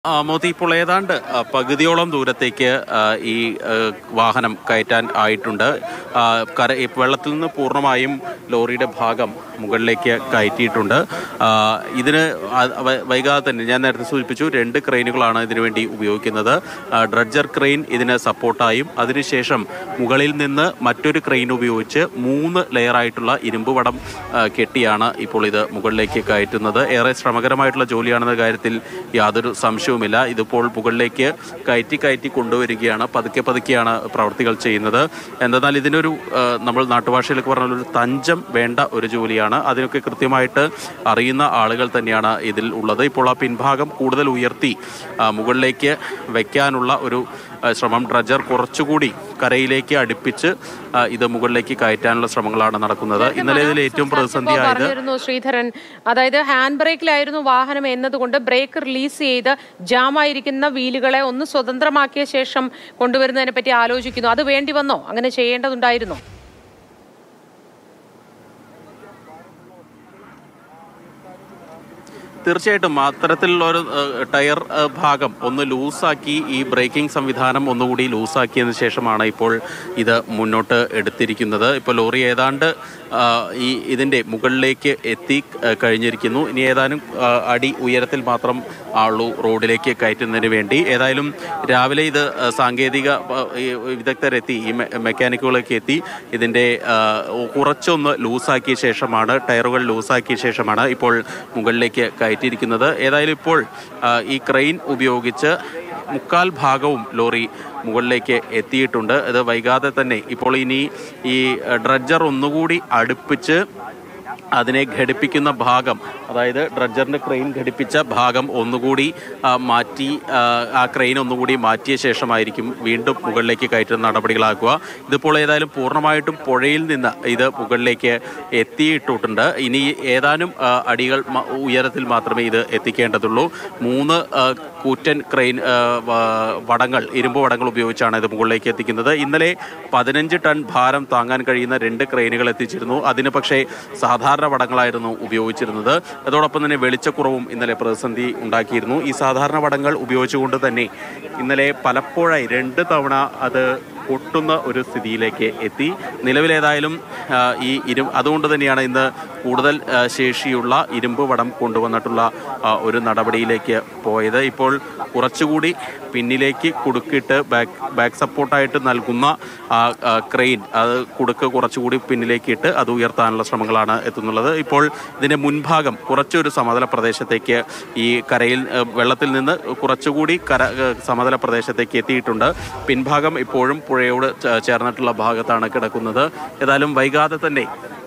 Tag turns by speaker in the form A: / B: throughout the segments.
A: ആ, മോദി ഇപ്പോൾ ഏതാണ്ട് ആ, പകുതിയോളം ദൂരത്തേക്ക് ആ, ഈ ആ, വാഹനം കയറ്റാൻ ആയിട്ടുണ്ട് ആ, കര ഈ വെള്ളത്തിൽ നിന്ന് പൂർണ്ണമായും ലോറിയുടെ ഭാഗം മുകളിലേക്ക് കയറ്റിയിട്ടുണ്ട് ആ, ഇതിന് ആ, വൈ- വൈകാതെ തന്നെ ഞാൻ നേരത്തെ സൂചിപ്പിച്ചു രണ്ട് ക്രെയിനുകളാണ് ഇതിനു വേണ്ടി ഉപയോഗിക്കുന്നത് ആ, ഡ്രഡ്ജർ ക്രെയിൻ ഇതിന് സപ്പോർട്ടായും അതിനുശേഷം മുകളിൽ നിന്ന് മറ്റൊരു ക്രെയിൻ ഉപയോഗിച്ച് മൂന്ന് ലെയറായിട്ടുള്ള ഇരുമ്പ് വടം ആ, കെട്ടിയാണ് ഇപ്പോൾ ഇത് മുകളിലേക്ക് കയറ്റുന്നത് ഏറെ ശ്രമകരമായിട്ടുള്ള ജോലിയാണെന്ന കാര്യത്തിൽ യാതൊരു സംശയവുമില്ല ഇതിപ്പോൾ മുകളിലേക്ക് കയറ്റി കയറ്റി കൊണ്ടുവരികയാണ് പതുക്കെ പതുക്കെയാണ് പ്രവർത്തികൾ ചെയ്യുന്നത് എന്തെന്നാൽ ഇതിനൊരു ആ, നമ്മൾ നാട്ടുഭാഷയിലൊക്കെ പറഞ്ഞ ഒരു തഞ്ചം വേണ്ട ഒരു ജോലിയാണ് അതിനൊക്കെ കൃത്യമായിട്ട് അറിയുന്ന ആളുകൾ തന്നെയാണ് ഇതിൽ ഉള്ളത് ഇപ്പോൾ ആ പിൻഭാഗം കൂടുതൽ ഉയർത്തി ആ, മുകളിലേക്ക് വയ്ക്കാനുള്ള ഒരു ആ, ശ്രമം ഡ്രജർ കുറച്ചുകൂടി കരയിലേക്ക് അടുപ്പിച്ച് ആ, ഇത് മുകളിലേക്ക് കയറ്റാനുള്ള ശ്രമങ്ങളാണ് നടക്കുന്നത് ഇന്നലെ ഇതിൽ ഏറ്റവും പ്രതിസന്ധിയായത്
B: പറഞ്ഞിരുന്നു ശ്രീധരൻ അതായത് ഹാൻഡ് ബ്രേക്കിലായിരുന്നു വാഹനം എന്നതുകൊണ്ട് ബ്രേക്ക് റിലീസ് ചെയ്ത് ജാമായിരിക്കുന്ന വീലുകളെ ഒന്ന് സ്വതന്ത്രമാക്കിയ ശേഷം കൊണ്ടുവരുന്നതിനെ പറ്റി ആലോചിക്കുന്നു അത് വേണ്ടി വന്നോ അങ്ങനെ ചെയ്യേണ്ടതുണ്ടായിരുന്നോ
A: തീർച്ചയായിട്ടും അത്തരത്തിലുള്ള ഒരു ഏഹ്, ടയർ ഏഹ്, ഭാഗം ഒന്ന് ലൂസാക്കി ഈ ബ്രേക്കിംഗ് സംവിധാനം ഒന്നുകൂടി ലൂസാക്കിയതിന് ശേഷമാണ് ഇപ്പോൾ ഇത് മുന്നോട്ട് എടുത്തിരിക്കുന്നത് ഇപ്പോൾ ലോറി ഏതാണ്ട് ആ, ഈ ഇതിൻ്റെ മുകളിലേക്ക് എത്തി ഏഹ്, കഴിഞ്ഞിരിക്കുന്നു ഇനി ഏതാനും ആ, അടി ഉയരത്തിൽ മാത്രം ആളു റോഡിലേക്ക് കയറ്റുന്നതിന് വേണ്ടി ഏതായാലും രാവിലെ ഇത് ഏഹ്, സാങ്കേതിക ആ, ഈ വിദഗ്ധരെത്തി ഈ മെ- മെക്കാനിക്കുകളൊക്കെ എത്തി ഇതിൻ്റെ ആ, കുറച്ചൊന്ന് ലൂസാക്കിയ ശേഷമാണ് ടയറുകൾ ലൂസാക്കിയ ശേഷമാണ് ഇപ്പോൾ മുകളിലേക്ക് കയറ്റിയിരിക്കുന്നത് ഏതായാലും ഇപ്പോൾ ആ, ഈ ക്രെയിൻ ഉപയോഗിച്ച് മുക്കാൽ ഭാഗവും ലോറി മുകളിലേക്ക് എത്തിയിട്ടുണ്ട് ഇത് വൈകാതെ തന്നെ ഇപ്പോൾ ഇനി ഈ ഡ്രഡ്ജർ ഒന്നുകൂടി അടുപ്പിച്ച് അതിനെ ഘടിപ്പിക്കുന്ന ഭാഗം അതായത് ഡ്രഡ്ജറിന്റെ ക്രെയിൻ ഘടിപ്പിച്ച ഭാഗം ഒന്നുകൂടി ആ, മാറ്റി ആ, ആ ക്രെയിൻ ഒന്നുകൂടി മാറ്റിയ ശേഷമായിരിക്കും വീണ്ടും മുകളിലേക്ക് കയറ്റുന്ന നടപടികളാക്കുക ഇതിപ്പോൾ ഏതായാലും പൂർണ്ണമായിട്ടും പുഴയിൽ നിന്ന് ഇത് മുകളിലേക്ക് എത്തിയിട്ടുണ്ട് ഇനി ഏതാനും ആ, അടികൾ മ- ഉയരത്തിൽ മാത്രമേ ഇത് എത്തിക്കേണ്ടതുള്ളൂ മൂന്ന് ആ, കൂറ്റൻ ക്രെയിൻ ആ, വ- വടങ്ങൾ ഇരുമ്പ് വടങ്ങൾ ഉപയോഗിച്ചാണ് ഇത് മുകളിലേക്ക് എത്തിക്കുന്നത് ഇന്നലെ പതിനഞ്ച് ടൺ ഭാരം താങ്ങാൻ കഴിയുന്ന രണ്ട് ക്രെയിനുകൾ എത്തിച്ചിരുന്നു അതിന് പക്ഷേ സാധാരണ വടങ്ങളായിരുന്നു ഉപയോഗിച്ചിരുന്നത് അതോടൊപ്പം തന്നെ വെളിച്ചക്കുറവും ഇന്നലെ പ്രതിസന്ധി ഉണ്ടാക്കിയിരുന്നു ഈ സാധാരണ വടങ്ങൾ ഉപയോഗിച്ചുകൊണ്ട് തന്നെ ഇന്നലെ പലപ്പോഴായി രണ്ട് തവണ അത് പൊട്ടുന്ന ഒരു സ്ഥിതിയിലേക്ക് എത്തി നിലവിലേതായാലും ആ, ഈ ഇരു അതുകൊണ്ട് തന്നെയാണ് ഇന്ന് കൂടുതൽ ആ, ശേഷിയുള്ള ഇരുമ്പ് വടം കൊണ്ടുവന്നിട്ടുള്ള ആ, ഒരു നടപടിയിലേക്ക് പോയത് ഇപ്പോൾ കുറച്ചുകൂടി പിന്നിലേക്ക് കുടുക്കിയിട്ട് ബാക്ക് ബാക്ക് സപ്പോർട്ടായിട്ട് നൽകുന്ന ആ ആ, ക്രെയിൻ അത് കുടുക്ക് കുറച്ചുകൂടി പിന്നിലേക്ക് ഇട്ട് അത് ഉയർത്താനുള്ള ശ്രമങ്ങളാണ് എത്തുന്നുള്ളത് ഇപ്പോൾ ഇതിന്റെ മുൻഭാഗം കുറച്ചൊരു സമതല പ്രദേശത്തേക്ക് ഈ കരയിൽ ആ, വെള്ളത്തിൽ നിന്ന് കുറച്ചുകൂടി കര ആ, സമതല പ്രദേശത്തേക്ക് എത്തിയിട്ടുണ്ട് പിൻഭാഗം ഇപ്പോഴും പുഴയോട് ചേ- ചേർന്നിട്ടുള്ള ഭാഗത്താണ് കിടക്കുന്നത് ഏതായാലും വൈകാതെ തന്നെ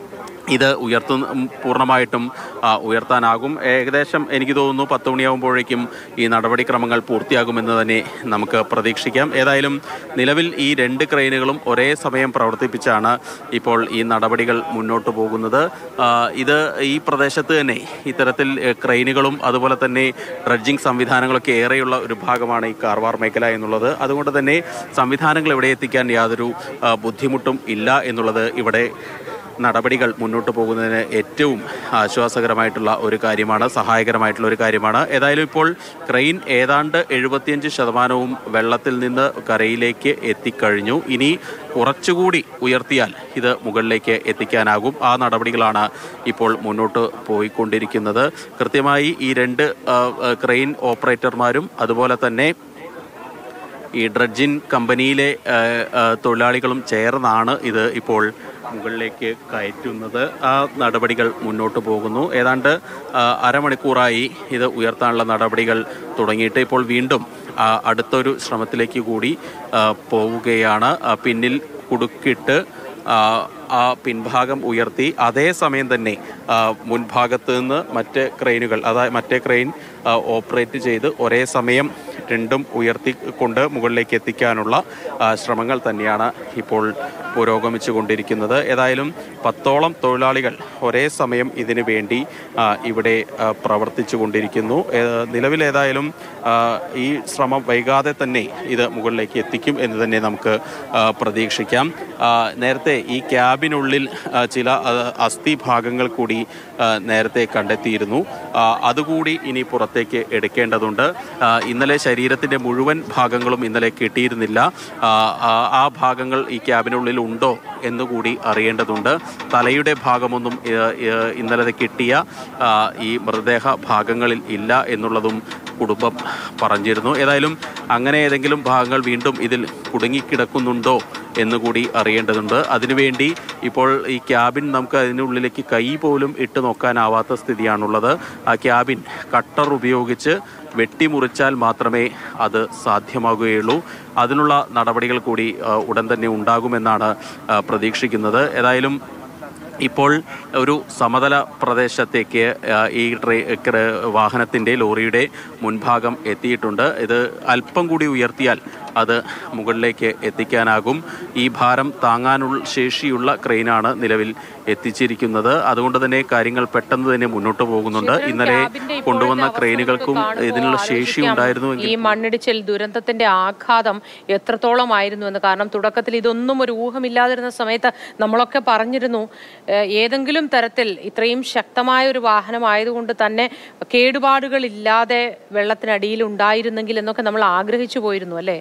A: ഇത് ഉയർത്തുന്ന ഉം, പൂർണ്ണമായിട്ടും ആ, ഉയർത്താനാകും ഏകദേശം എനിക്ക് തോന്നുന്നു പത്ത് മണിയാകുമ്പോഴേക്കും ഈ നടപടിക്രമങ്ങൾ പൂർത്തിയാകുമെന്ന് തന്നെ നമുക്ക് പ്രതീക്ഷിക്കാം ഏതായാലും നിലവിൽ ഈ രണ്ട് ക്രെയിനുകളും ഒരേ സമയം പ്രവർത്തിപ്പിച്ചാണ് ഇപ്പോൾ ഈ നടപടികൾ മുന്നോട്ട് പോകുന്നത് ആ, ഇത് ഈ പ്രദേശത്ത് തന്നെ ഇത്തരത്തിൽ ഏ, ക്രെയിനുകളും അതുപോലെ തന്നെ ഡ്രഡ്ജിംഗ് സംവിധാനങ്ങളൊക്കെ ഏറെയുള്ള ഒരു ഭാഗമാണ് ഈ കാർവാർ മേഖല എന്നുള്ളത് അതുകൊണ്ട് തന്നെ സംവിധാനങ്ങൾ ഇവിടെ എത്തിക്കാൻ യാതൊരു ആ, ബുദ്ധിമുട്ടും ഇല്ല എന്നുള്ളത് ഇവിടെ നടപടികൾ മുന്നോട്ട് പോകുന്നതിന് ഏറ്റവും ആശ്വാസകരമായിട്ടുള്ള ഒരു കാര്യമാണ് സഹായകരമായിട്ടുള്ള ഒരു കാര്യമാണ് ഏതായാലും ഇപ്പോൾ ക്രെയിൻ ഏതാണ്ട് എഴുപത്തിയഞ്ച് ശതമാനവും വെള്ളത്തിൽ നിന്ന് കരയിലേക്ക് എത്തിക്കഴിഞ്ഞു ഇനി കുറച്ചുകൂടി ഉയർത്തിയാൽ ഇത് മുകളിലേക്ക് എത്തിക്കാനാകും ആ നടപടികളാണ് ഇപ്പോൾ മുന്നോട്ട് പോയിക്കൊണ്ടിരിക്കുന്നത് കൃത്യമായി ഈ രണ്ട് ആ, ആ, ക്രെയിൻ ഓപ്പറേറ്റർമാരും അതുപോലെ തന്നെ ഈ ഡ്രഡ്ജിൻ കമ്പനിയിലെ ആ, ആ, തൊഴിലാളികളും ചേർന്നാണ് ഇത് ഇപ്പോൾ മുകളിലേക്ക് കയറ്റുന്നത് ആ നടപടികൾ മുന്നോട്ട് പോകുന്നു ഏതാണ്ട് ആ, അരമണിക്കൂറായി ഇത് ഉയർത്താനുള്ള നടപടികൾ തുടങ്ങിയിട്ട് ഇപ്പോൾ വീണ്ടും ആ, അടുത്തൊരു ശ്രമത്തിലേക്ക് കൂടി ആ, പോവുകയാണ് ആ, പിന്നിൽ കുടുക്കിട്ട് ആ, ആ പിൻഭാഗം ഉയർത്തി അതേസമയം തന്നെ ആ, മുൻഭാഗത്ത് നിന്ന് മറ്റ് ക്രെയിനുകൾ അതായത് മറ്റേ ക്രെയിൻ ആ, ഓപ്പറേറ്റ് ചെയ്ത് ഒരേ സമയം രണ്ടും ഉയർത്തിക്കൊണ്ട് മുകളിലേക്ക് എത്തിക്കാനുള്ള ആ, ശ്രമങ്ങൾ തന്നെയാണ് ഇപ്പോൾ പുരോഗമിച്ചു കൊണ്ടിരിക്കുന്നത് ഏതായാലും പത്തോളം തൊഴിലാളികൾ ഒരേ സമയം ഇതിനു വേണ്ടി ആ, ഇവിടെ ആ, പ്രവർത്തിച്ചു കൊണ്ടിരിക്കുന്നു ഏ, നിലവിൽ ഏതായാലും ആ, ഈ ശ്രമം വൈകാതെ തന്നെ ഇത് മുകളിലേക്ക് എത്തിക്കും എന്ന് തന്നെ നമുക്ക് ആ, പ്രതീക്ഷിക്കാം ആ, നേരത്തെ ഈ ക്യാബിനുള്ളിൽ ആ, ചില ആ, അസ്ഥി ഭാഗങ്ങൾ കൂടി ആ, നേരത്തെ കണ്ടെത്തിയിരുന്നു ആ, അതുകൂടി ഇനി പുറത്തേക്ക് എടുക്കേണ്ടതുണ്ട് ആ, ഇന്നലെ ശരീരത്തിന്റെ മുഴുവൻ ഭാഗങ്ങളും ഇന്നലെ കിട്ടിയിരുന്നില്ല ആ, ആ, ആ ഭാഗങ്ങൾ ഈ ക്യാബിനുള്ളിൽ ഉണ്ടോ എന്നുകൂടി അറിയേണ്ടതുണ്ട് തലയുടെ ഭാഗമൊന്നും ഏ, ഏ, ഇന്നലെ കിട്ടിയ ആ, ഈ മൃതദേഹ ഭാഗങ്ങളിൽ ഇല്ല എന്നുള്ളതും കുടുംബം പറഞ്ഞിരുന്നു ഏതായാലും അങ്ങനെ ഏതെങ്കിലും ഭാഗങ്ങൾ വീണ്ടും ഇതിൽ കുടുങ്ങിക്കിടക്കുന്നുണ്ടോ എന്നുകൂടി അറിയേണ്ടതുണ്ട് അതിനുവേണ്ടി ഇപ്പോൾ ഈ ക്യാബിൻ നമുക്ക് അതിനുള്ളിലേക്ക് കൈ പോലും ഇട്ട് നോക്കാനാവാത്ത സ്ഥിതിയാണുള്ളത് ആ ക്യാബിൻ കട്ടർ ഉപയോഗിച്ച് വെട്ടിമുറിച്ചാൽ മാത്രമേ അത് സാധ്യമാകുകയുള്ളൂ അതിനുള്ള നടപടികൾ കൂടി ആ, ഉടൻ തന്നെ ഉണ്ടാകുമെന്നാണ് ആ, പ്രതീക്ഷിക്കുന്നത് ഏതായാലും ഇപ്പോൾ ഒരു സമതല പ്രദേശത്തേക്ക് ആ, ഈ ട്രെ ക്ര- വാഹനത്തിൻ്റെ ലോറിയുടെ മുൻഭാഗം എത്തിയിട്ടുണ്ട് ഇത് അല്പം കൂടി ഉയർത്തിയാൽ അത് മുകളിലേക്ക് എത്തിക്കാനാകും ഈ ഭാരം താങ്ങാനുള്ള ശേഷിയുള്ള ക്രെയിനാണ് നിലവിൽ എത്തിച്ചിരിക്കുന്നത് അതുകൊണ്ട് തന്നെ കാര്യങ്ങൾ പെട്ടെന്ന് തന്നെ മുന്നോട്ട് പോകുന്നുണ്ട്
B: ശിവൻ,
A: ഇന്നലെ
B: ക്യാബിന്റെ ഇപ്പോഴത്തെ
A: കൊണ്ടുവന്ന
B: അവസ്ഥ
A: ക്രെയിനുകൾക്കും
B: നമുക്ക് കാണുമ്പോൾ
A: ഇതിനുള്ള ശേഷി
B: ആലോചിക്കാം,
A: ഉണ്ടായിരുന്നുവെങ്കിൽ
B: ഈ മണ്ണിടിച്ചിൽ ദുരന്തത്തിന്റെ ആഘാതം എത്രത്തോളം ആയിരുന്നു എന്ന് കാരണം തുടക്കത്തിൽ ഇതൊന്നും ഒരു ഊഹമില്ലാതിരുന്ന സമയത്ത് നമ്മളൊക്കെ പറഞ്ഞിരുന്നു ഏഹ്, ഏതെങ്കിലും തരത്തിൽ ഇത്രയും ശക്തമായ ഒരു വാഹനമായതുകൊണ്ട് തന്നെ കേടുപാടുകളില്ലാതെ വെള്ളത്തിനടിയിൽ ഉണ്ടായിരുന്നെങ്കിൽ എന്നൊക്കെ നമ്മൾ ആഗ്രഹിച്ചു പോയിരുന്നു അല്ലേ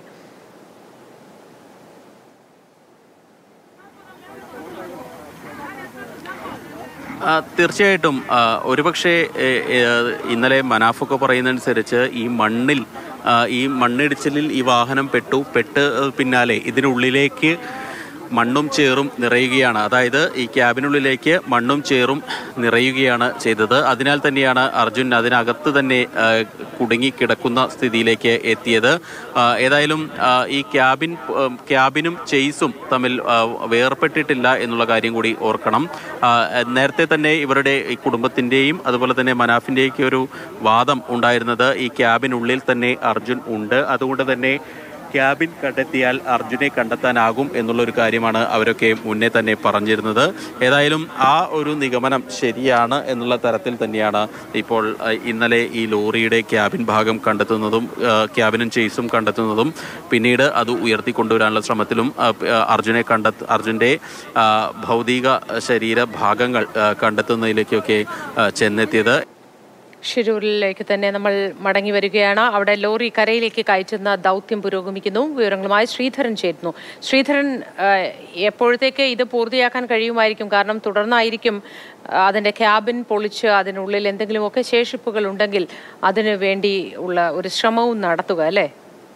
A: ആ, തീർച്ചയായിട്ടും ആ, ഒരുപക്ഷെ ഏ, ഏ, ഇന്നലെ മനാഫൊക്കെ പറയുന്നതനുസരിച്ച് ഈ മണ്ണിൽ ആ, ഈ മണ്ണിടിച്ചിലിൽ ഈ വാഹനം പെട്ടു പെട്ട് പിന്നാലെ ഇതിനുള്ളിലേക്ക് മണ്ണും ചേറും നിറയുകയാണ് അതായത് ഈ ക്യാബിനുള്ളിലേക്ക് മണ്ണും ചേറും നിറയുകയാണ് ചെയ്തത് അതിനാൽ തന്നെയാണ് അർജുൻ അതിനകത്ത് തന്നെ ആ, കുടുങ്ങിക്കിടക്കുന്ന സ്ഥിതിയിലേക്ക് എത്തിയത് ആ, ഏതായാലും ആ, ഈ ക്യാബിൻ ആ, ക്യാബിനും ചെയ്സും തമ്മിൽ ആ, വേർപെട്ടിട്ടില്ല എന്നുള്ള കാര്യം കൂടി ഓർക്കണം ആ, നേരത്തെ തന്നെ ഇവരുടെ ഈ കുടുംബത്തിൻ്റെയും അതുപോലെ തന്നെ മനാഫിൻ്റെയൊക്കെ ഒരു വാദം ഉണ്ടായിരുന്നത് ഈ ക്യാബിനുള്ളിൽ തന്നെ അർജുൻ ഉണ്ട് അതുകൊണ്ട് തന്നെ ക്യാബിൻ കണ്ടെത്തിയാൽ അർജുനെ കണ്ടെത്താനാകും എന്നുള്ള ഒരു കാര്യമാണ് അവരൊക്കെ മുന്നേ തന്നെ പറഞ്ഞിരുന്നത് ഏതായാലും ആ ഒരു നിഗമനം ശരിയാണ് എന്നുള്ള തരത്തിൽ തന്നെയാണ് ഇപ്പോൾ അഹ്, ഇന്നലെ ഈ ലോറിയുടെ ക്യാബിൻ ഭാഗം കണ്ടെത്തുന്നതും അഹ്, ക്യാബിനും ചേസും കണ്ടെത്തുന്നതും പിന്നീട് അത് ഉയർത്തിക്കൊണ്ടുവരാനുള്ള ശ്രമത്തിലും അഹ്, പ്- അഹ് അർജുനെ കണ്ടെത്ത അർജുൻ്റെ അഹ്, ഭൗതിക ശരീര ഭാഗങ്ങൾ അഹ്, കണ്ടെത്തുന്നതിലേക്കൊക്കെ അഹ്, ചെന്നെത്തിയത്
B: ഷിരൂരിലേക്ക് തന്നെ നമ്മൾ മടങ്ങി വരികയാണ് അവിടെ ലോറി കരയിലേക്ക് കയറ്റുന്ന ദൗത്യം പുരോഗമിക്കുന്നു വിവരങ്ങളുമായി ശ്രീധരൻ ചേരുന്നു ശ്രീധരൻ ആ, എപ്പോഴത്തേക്ക് ഇത് പൂർത്തിയാക്കാൻ കഴിയുമായിരിക്കും കാരണം തുടർന്നായിരിക്കും ആ, അതിന്റെ ക്യാബിൻ പൊളിച്ച് അതിനുള്ളിൽ എന്തെങ്കിലുമൊക്കെ ശേഷിപ്പുകൾ ഉണ്ടെങ്കിൽ അതിനു വേണ്ടി ഉള്ള ഒരു ശ്രമവും നടത്തുക അല്ലേ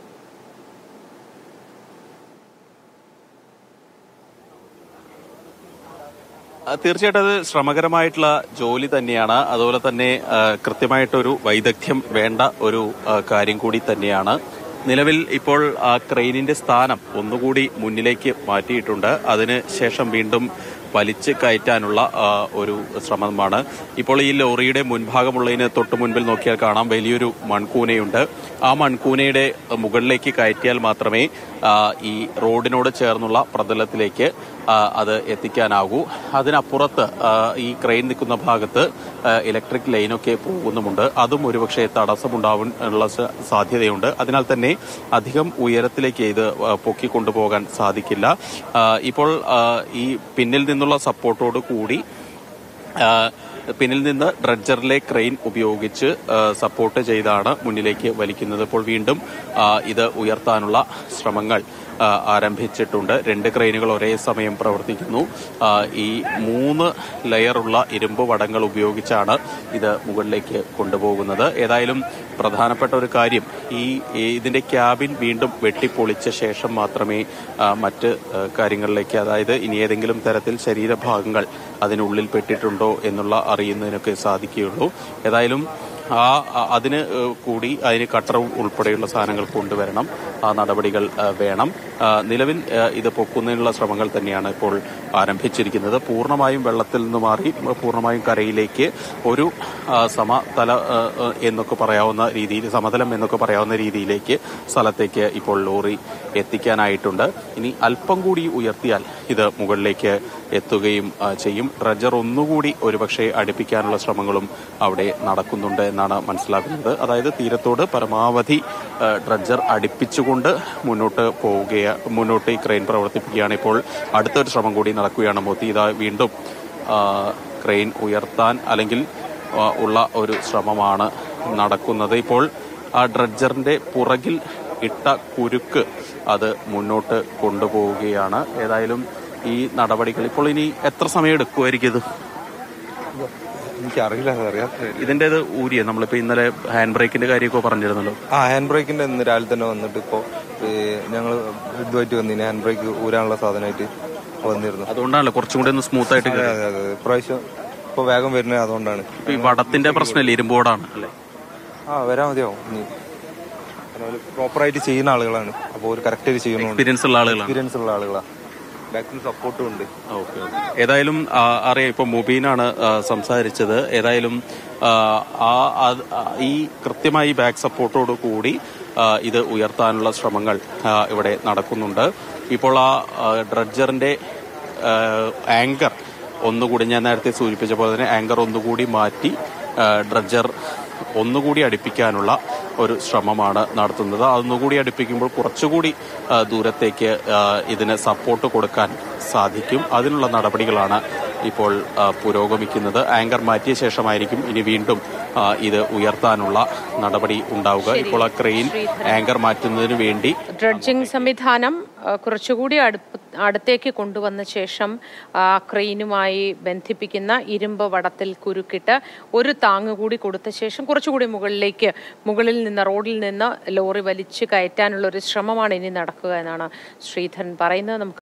A: ആ, തീർച്ചയായിട്ടും അത് ശ്രമകരമായിട്ടുള്ള ജോലി തന്നെയാണ് അതുപോലെ തന്നെ ആ, കൃത്യമായിട്ടൊരു വൈദഗ്ധ്യം വേണ്ട ഒരു ആ, കാര്യം കൂടി തന്നെയാണ് നിലവിൽ ഇപ്പോൾ ആ ക്രെയിനിന്റെ സ്ഥാനം ഒന്നുകൂടി മുന്നിലേക്ക് മാറ്റിയിട്ടുണ്ട് അതിന് ശേഷം വീണ്ടും വലിച്ച് കയറ്റാനുള്ള ആ, ഒരു ശ്രമമാണ് ഇപ്പോൾ ഈ ലോറിയുടെ മുൻഭാഗമുള്ളതിന് തൊട്ട് മുൻപിൽ നോക്കിയാൽ കാണാം വലിയൊരു മൺകൂനയുണ്ട് ആ മൺകൂനയുടെ മുകളിലേക്ക് കയറ്റിയാൽ മാത്രമേ ആ, ഈ റോഡിനോട് ചേർന്നുള്ള പ്രതലത്തിലേക്ക് ആ, അത് എത്തിക്കാനാകൂ അതിനപ്പുറത്ത് ആ, ഈ ക്രെയിൻ നിൽക്കുന്ന ഭാഗത്ത് ആ, ഇലക്ട്രിക് ലൈനൊക്കെ പോകുന്നുമുണ്ട് അതും ഒരുപക്ഷെ തടസ്സമുണ്ടാവാനുള്ള സ- സാധ്യതയുണ്ട് അതിനാൽ തന്നെ അധികം ഉയരത്തിലേക്ക് ഇത് ആ, പൊക്കിക്കൊണ്ടുപോകാൻ സാധിക്കില്ല ആ, ഇപ്പോൾ ആ, ഈ പിന്നിൽ നിന്നുള്ള സപ്പോർട്ടോട് കൂടി ആ, പിന്നിൽ നിന്ന് ഡ്രഡ്ജറിലെ ക്രെയിൻ ഉപയോഗിച്ച് ആ, സപ്പോർട്ട് ചെയ്താണ് മുന്നിലേക്ക് വലിക്കുന്നത് ഇപ്പോൾ വീണ്ടും ആ, ഇത് ഉയർത്താനുള്ള ശ്രമങ്ങൾ ആ, ആരംഭിച്ചിട്ടുണ്ട് രണ്ട് ക്രെയിനുകൾ ഒരേ സമയം പ്രവർത്തിക്കുന്നു ആ, ഈ മൂന്ന് ലെയറുള്ള ഇരുമ്പ് വടങ്ങൾ ഉപയോഗിച്ചാണ് ഇത് മുകളിലേക്ക് കൊണ്ടുപോകുന്നത് ഏതായാലും പ്രധാനപ്പെട്ട ഒരു കാര്യം ഈ ഈ ഇതിന്റെ ക്യാബിൻ വീണ്ടും വെട്ടിപ്പൊളിച്ച ശേഷം മാത്രമേ ആ, മറ്റ് ആ, കാര്യങ്ങളിലേക്ക് അതായത് ഇനി ഏതെങ്കിലും തരത്തിൽ ശരീരഭാഗങ്ങൾ അതിനുള്ളിൽ പെട്ടിട്ടുണ്ടോ എന്നുള്ള അറിയുന്നതിനൊക്കെ സാധിക്കുകയുള്ളൂ ഏതായാലും ആ ആ, അതിന് ഏഹ്, കൂടി അതിന് കട്ടർ ഉൾപ്പെടെയുള്ള സാധനങ്ങൾ കൊണ്ടുവരണം ആ നടപടികൾ ഏഹ്, വേണം ആ, നിലവിൽ ഏഹ്, ഇത് പൊക്കുന്നതിനുള്ള ശ്രമങ്ങൾ തന്നെയാണ് ഇപ്പോൾ ആരംഭിച്ചിരിക്കുന്നത് പൂർണ്ണമായും വെള്ളത്തിൽ നിന്ന് മാറി പൂർണ്ണമായും കരയിലേക്ക് ഒരു ആ, സമതല ആ, ആ, എന്നൊക്കെ പറയാവുന്ന രീതിയിൽ സമതലം എന്നൊക്കെ പറയാവുന്ന രീതിയിലേക്ക് സ്ഥലത്തേക്ക് ഇപ്പോൾ ലോറി എത്തിക്കാനായിട്ടുണ്ട് ഇനി അല്പം കൂടി ഉയർത്തിയാൽ ഇത് മുകളിലേക്ക് എത്തുകയും ആ, ചെയ്യും ഡ്രഡ്ജർ ഒന്നുകൂടി ഒരുപക്ഷെ അടുപ്പിക്കാനുള്ള ശ്രമങ്ങളും അവിടെ നടക്കുന്നുണ്ട് എന്നാണ് മനസ്സിലാക്കുന്നത് അതായത് തീരത്തോട് പരമാവധി ആ, ഡ്രഡ്ജർ അടുപ്പിച്ചുകൊണ്ട് മുന്നോട്ട് പോവുകയാ മുന്നോട്ട് ഈ ക്രെയിൻ പ്രവർത്തിപ്പിക്കുകയാണ് ഇപ്പോൾ അടുത്തൊരു ശ്രമം കൂടി നടക്കുകയാണ് മോത്തി ഇതാ വീണ്ടും ആ, ക്രെയിൻ ഉയർത്താൻ അല്ലെങ്കിൽ ആ, ഉള്ള ഒരു ശ്രമമാണ് നടക്കുന്നത് ഇപ്പോൾ ആ ഡ്രഡ്ജറിന്റെ പുറകിൽ ഇട്ട കുരുക്ക് അത് മുന്നോട്ട് കൊണ്ടുപോവുകയാണ് ഏതായാലും ഈ നടപടികൾ ഇപ്പോൾ ഇനി എത്ര സമയം എടുക്കുമായിരിക്കും ഇത്
C: എനിക്കറിയില്ല അറിയാം
A: ഇതിൻ്റെത് ഊരിയ നമ്മളിപ്പോൾ ഇന്നലെ ഹാൻഡ് ബ്രേക്കിന്റെ കാര്യമൊക്കെ പറഞ്ഞിരുന്നല്ലോ
C: ആ ഹാൻഡ് ബ്രേക്കിന്റെ ഇന്ന് രാവിലെ തന്നെ വന്നിട്ട് ഇപ്പോ ഞങ്ങൾ ഇതുമായിട്ട് വന്നിന് ഹാൻഡ് ബ്രേക്ക് ഊരാനുള്ള സാധനമായിട്ട് വന്നിരുന്നു
A: അതുകൊണ്ടാണല്ലോ കുറച്ചും കൂടി ഒന്ന് സ്മൂത്ത് ആയിട്ട്
C: അതെ അതെ അതെ ഇപ്രാവശ്യം ഇപ്പൊ വേഗം വരുന്നത് അതുകൊണ്ടാണ്
A: ഇപ്പൊ ഈ വടത്തിന്റെ പ്രശ്നമില്ല ഇരുമ്പോടാണ് അല്ലേ
C: ആ വരാൻ മതിയാവും ഇനി പ്രോപ്പറായിട്ട് ചെയ്യുന്ന ആളുകളാണ് അപ്പോൾ ഒരു കറക്റ്റായിട്ട് ചെയ്യുന്നുണ്ട്
A: എക്സ്പീരിയൻസ് ഉള്ള ആളുകളാണ്
C: എക്സ്പീരിയൻസ് ഉള്ള ആളുകളാണ് ബാക്കിൽ സപ്പോർട്ടും ഉണ്ട്
A: ഓക്കെ ഏതായാലും ആ, അറിയാം ഇപ്പൊ മുബീനാണ് ആ, സംസാരിച്ചത് ഏതായാലും ആ, ആ അത് ആ, ഈ കൃത്യമായി ബാക്ക് സപ്പോർട്ടോട് കൂടി ആ, ഇത് ഉയർത്താനുള്ള ശ്രമങ്ങൾ ആ, ഇവിടെ നടക്കുന്നുണ്ട് ഇപ്പോൾ ആ ആ, ഡ്രഡ്ജറിന്റെ ആ, ആങ്കർ ഒന്നുകൂടി ഞാൻ നേരത്തെ സൂചിപ്പിച്ച പോലെ തന്നെ ആങ്കർ ഒന്നുകൂടി മാറ്റി ആ, ഡ്രഡ്ജർ ഒന്നുകൂടി അടുപ്പിക്കാനുള്ള ഒരു ശ്രമമാണ് നടത്തുന്നത് അതൊന്നുകൂടി അടുപ്പിക്കുമ്പോൾ കുറച്ചുകൂടി ആ, ദൂരത്തേക്ക് ആ, ഇതിന് സപ്പോർട്ട് കൊടുക്കാൻ സാധിക്കും അതിനുള്ള നടപടികളാണ് ഇപ്പോൾ ആ, പുരോഗമിക്കുന്നത് ആങ്കർ മാറ്റിയ ശേഷമായിരിക്കും ഇനി വീണ്ടും ആ, ഇത് ഉയർത്താനുള്ള നടപടി ഉണ്ടാവുക ഇപ്പോൾ ആ ക്രെയിൻ ആങ്കർ മാറ്റുന്നതിന് വേണ്ടി
B: ഡ്രഡ്ജിംഗ് സംവിധാനം ആ, കുറച്ചുകൂടി അടുപ്പ് അടുത്തേക്ക് കൊണ്ടുവന്ന ശേഷം ആ, ക്രെയിനുമായി ബന്ധിപ്പിക്കുന്ന ഇരുമ്പ് വടത്തിൽ കുരുക്കിട്ട് ഒരു താങ്ങ് കൂടി കൊടുത്ത ശേഷം കുറച്ചുകൂടി മുകളിലേക്ക് മുകളിൽ നിന്ന് റോഡിൽ നിന്ന് ലോറി വലിച്ചു കയറ്റാനുള്ള ഒരു ശ്രമമാണ് ഇനി നടക്കുക എന്നാണ് ശ്രീധരൻ പറയുന്നത് നമുക്ക്